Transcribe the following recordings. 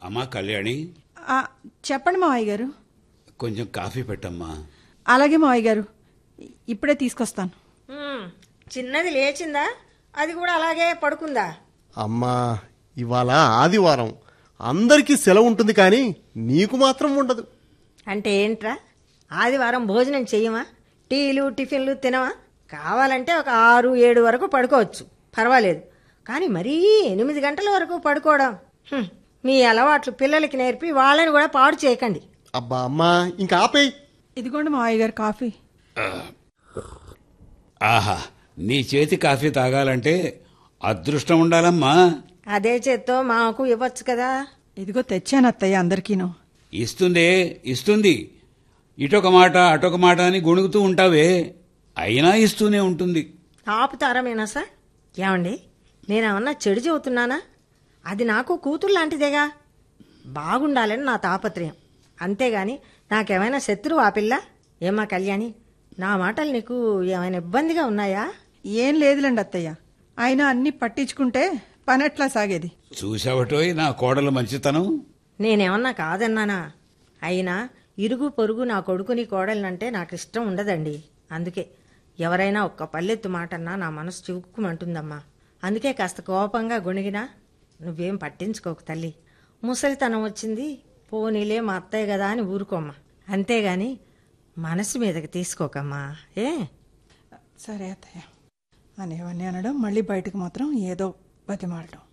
అమ్మా కళ్యాణి ఆ, చెప్పండి మావయ్య గారు కొంచెం కాఫీ పెట్టమ్మా అలాగే మావయ్య గారు ఇ- ఇప్పుడే తీసుకొస్తాను ఉమ్, చిన్నది లేచిందా అది కూడా అలాగే పడుకుందా అమ్మా ఇవాళ ఆదివారం అందరికీ సెలవు ఉంటుంది కానీ నీకు మాత్రం ఉండదు అంటే ఏంట్రా ఆదివారం భోజనం చెయ్యమా టీలు టిఫిన్లు తినవా కావాలంటే ఒక ఆరు ఏడు వరకు పడుకోవచ్చు పర్వాలేదు కానీ మరీ ఎనిమిది గంటల వరకు పడుకోవడం హ్మ్, మీ అలవాట్లు పిల్లలకి నేర్పి వాళ్ళని కూడా పాడు చేయకండి అబ్బా అమ్మా ఇంకా ఆపేయ్ ఇదిగోండి మావయ్య గారు కాఫీ ఆహా నీ చేతి కాఫీ తాగాలంటే అదృష్టం ఉండాలమ్మా అదే చేత్తో మాకు ఇవ్వచ్చు కదా ఇదిగో తెచ్చాను అత్తయ్య అందరికీను ఇస్తుందే ఇస్తుంది ఇటొక మాట అటొక మాట అని గొణుగుతూ ఉంటావే అయినా ఇస్తూనే ఉంటుంది ఆపుతారా మీనా సార్ ఏమండి నేనేమన్నా చెడు చెబుతున్నానా అది నాకు కూతురు లాంటిదేగా బాగుండాలని నా తాపత్రయం అంతేగాని నాకేమైనా శత్రువు ఆ పిల్ల ఏమా కళ్యాణి నా మాటలు నీకు ఏమైనా ఇబ్బందిగా ఉన్నాయా ఏం లేదులేండి అత్తయ్య ఆయన అన్ని పట్టించుకుంటే పని ఎట్లా సాగేది చూసావటోయ్ నా కోడల మంచితనం నేనేమన్నా కాదన్నానా అయినా ఇరుగు పొరుగు నా కొడుకుని కోడలనంటే నాకు ఇష్టం ఉండదండి అందుకే ఎవరైనా ఒక్క పల్లెత్తు మాటన్నా నా మనసు చివుక్కుమంటుందమ్మా అందుకే కాస్త కోపంగా గుణిగినా నువ్వేం పట్టించుకోకు తల్లి ముసలితనం వచ్చింది పోనీలే మా అత్తయ్య కదా అని ఊరుకోమ్మా అంతేగాని మనసు మీదకి తీసుకోకమ్మా ఏ సరే అత్తయ్య అనేవన్నీ అనడం మళ్ళీ బయటకు మాత్రం ఏదో బతిమాలటం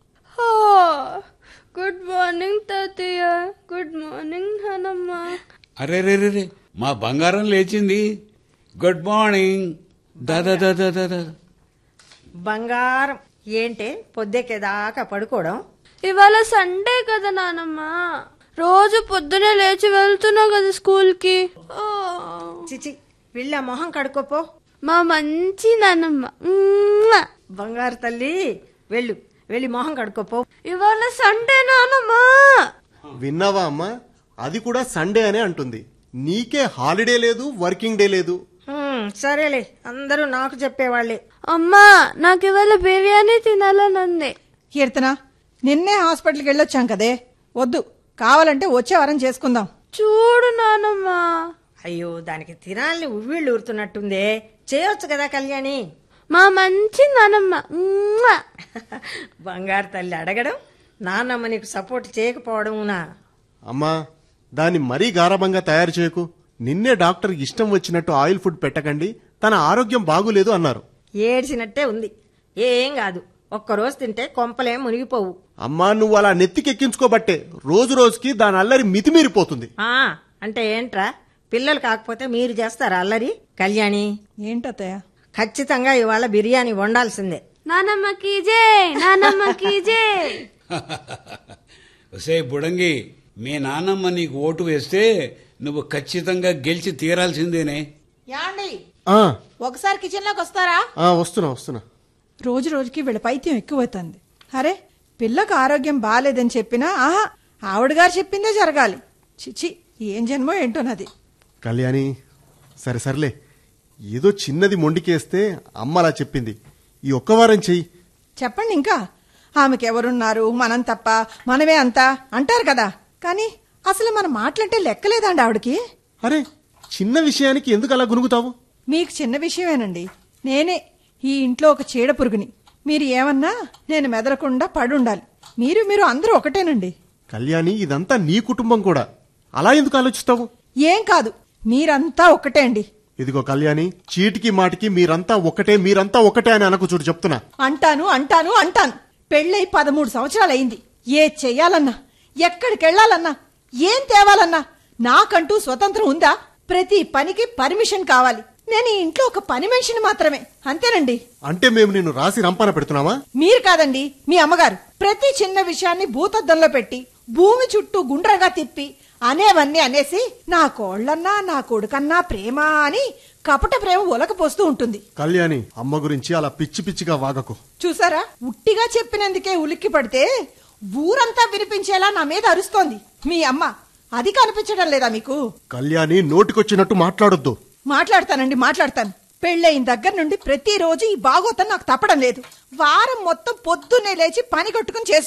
గుడ్ మార్నింగ్ తాతయ్య గుడ్ మార్నింగ్ నానమ్మ అరే రే రే రే మా బంగారం లేచింది గుడ్ మార్నింగ్ దాదా దాదా దాదా బంగారం ఏంటే పొద్దెక్కేదాకా పడుకోవడం ఇవాళ సండే కదా నానమ్మ రోజు పొద్దునే లేచి వెళ్తున్నావు కదా స్కూల్కి ఓ, చిచి వెళ్ళా మొహం కడుకోపో మా మంచి నానమ్మ మ్మ్. బంగారు తల్లి వెళ్ళు వెళ్ళి మొహం కడుకోపో ఇవాళ సండే నానమ్మ విన్నావా అమ్మా అది కూడా సండే అనే అంటుంది నీకే హాలిడే లేదు వర్కింగ్ డే లేదు హ్మ్, సరేలే అందరూ నాకు చెప్పేవాళ్లే అమ్మా నాకు ఇవాళ బిర్యానీ తినాలని ఉంది కీర్తన నిన్నే హాస్పిటల్కి వెళ్ళొచ్చాం కదే వద్దు కావాలంటే వచ్చే వారం చేసుకుందాం చూడు నానమ్మ అయ్యో దానికి తినాలని ఉవ్విళ్ళు ఊరుతున్నట్టుందే చేయొచ్చు కదా కళ్యాణి మా మంచి నానమ్మ మ్మ్. బంగారు తల్లి అడగడం నాన్నమ్మ నీకు సపోర్ట్ చేయకపోవడమునా అమ్మా దాన్ని మరీ గారభంగా తయారు చేయకు నిన్నే డాక్టర్ ఇష్టం వచ్చినట్టు ఆయిల్ ఫుడ్ పెట్టకండి తన ఆరోగ్యం బాగులేదు అన్నారు ఏడ్చినట్టే ఉంది ఏం కాదు ఒక్కరోజు తింటే కొంపలేం మునిగిపోవు అమ్మా నువ్వు అలా నెత్తికెక్కించుకోబట్టే రోజు రోజుకి దాని అల్లరి మితిమీరిపోతుంది ఆ అంటే ఏంట్రా పిల్లలు కాకపోతే మీరు చేస్తారా అల్లరి కళ్యాణి ఏంటత్తయ్య ఖచ్చితంగా ఇవాళ బిర్యానీ వండాల్సిందే నానమ్మకి జై నానమ్మకి జై ఒసే బుడంగి మీ నాన్నమ్మ నీకు ఓటు వేస్తే నువ్వు ఖచ్చితంగా గెలిచి తీరాల్సిందేనే యాండి ఆ, ఒకసారి కిచెన్లోకి వస్తారా ఆ, వస్తున్నా వస్తున్నా రోజు రోజుకి వీళ్ళ పైత్యం ఎక్కువవుతుంది అరే పిల్లకు ఆరోగ్యం బాగాలేదని చెప్పినా ఆహా ఆవిడగారు చెప్పిందే జరగాలి చిచి ఏం జన్మో ఏంటో నాది కళ్యాణి సరే సర్లే ఏదో చిన్నది మొండికేస్తే అమ్మ అలా చెప్పింది ఈ ఒక్క వారం చెయ్యి చెప్పండి ఇంకా ఆమెకి ఎవరున్నారు మనం తప్ప మనమే అంతా అంటారు కదా కానీ అసలు మన మాటలంటే లెక్కలేదండి ఆవిడకి అరే చిన్న విషయానికి ఎందుకు అలా గునుగుతావు మీకు చిన్న విషయమేనండి నేనే ఈ ఇంట్లో ఒక చీడ పురుగుని మీరు ఏమన్నా నేను మెదలకుండా పడుండాలి మీరు మీరు అందరూ ఒకటేనండి కళ్యాణి ఇదంతా నీ కుటుంబం కూడా అలా ఎందుకు ఆలోచిస్తావు ఏం కాదు మీరంతా ఒకటే అండి ఇదిగో కళ్యాణి చీటికి మాటికి మీరంతా ఒకటే మీరంతా ఒకటే అని అనకు చూడు చెప్తున్నా అంటాను అంటాను అంటాను పెళ్ళై పదమూడు సంవత్సరాలు అయింది ఏ చెయ్యాలన్నా ఎక్కడికెళ్లాలన్నా ఏం తేవాలన్నా నాకంటూ స్వతంత్రం ఉందా ప్రతి పనికి పర్మిషన్ కావాలి నేను ఈ ఇంట్లో ఒక పని మనిషిని మాత్రమే అంతేనండి అంటే మేము నిన్ను రాసి రంపాన పెడుతున్నామా మీరు కాదండి మీ అమ్మగారు ప్రతి చిన్న విషయాన్ని భూతద్దంలో పెట్టి భూమి చుట్టూ గుండ్రగా తిప్పి అనేవన్నీ అనేసి నా కోళ్ళన్నా నా కొడుకన్నా ప్రేమ అని కపట ప్రేమ ఒలకపోస్తూ ఉంటుంది కళ్యాణి అమ్మ గురించి అలా పిచ్చి పిచ్చిగా వాగకు చూసారా ఉట్టిగా చెప్పినందుకే ఉలిక్కి పడితే ఊరంతా వినిపించేలా నా మీద అరుస్తోంది మీ అమ్మ అది కనిపించడం లేదా మీకు కళ్యాణి నోటికొచ్చినట్టు మాట్లాడొద్దు మాట్లాడతానండి మాట్లాడతాను పెళ్ళయిన దగ్గర నుండి ప్రతిరోజు ఈ బాగోతం నాకు తప్పడం లేదు వారం మొత్తం పొద్దున్నే లేచి పని కొట్టుకుని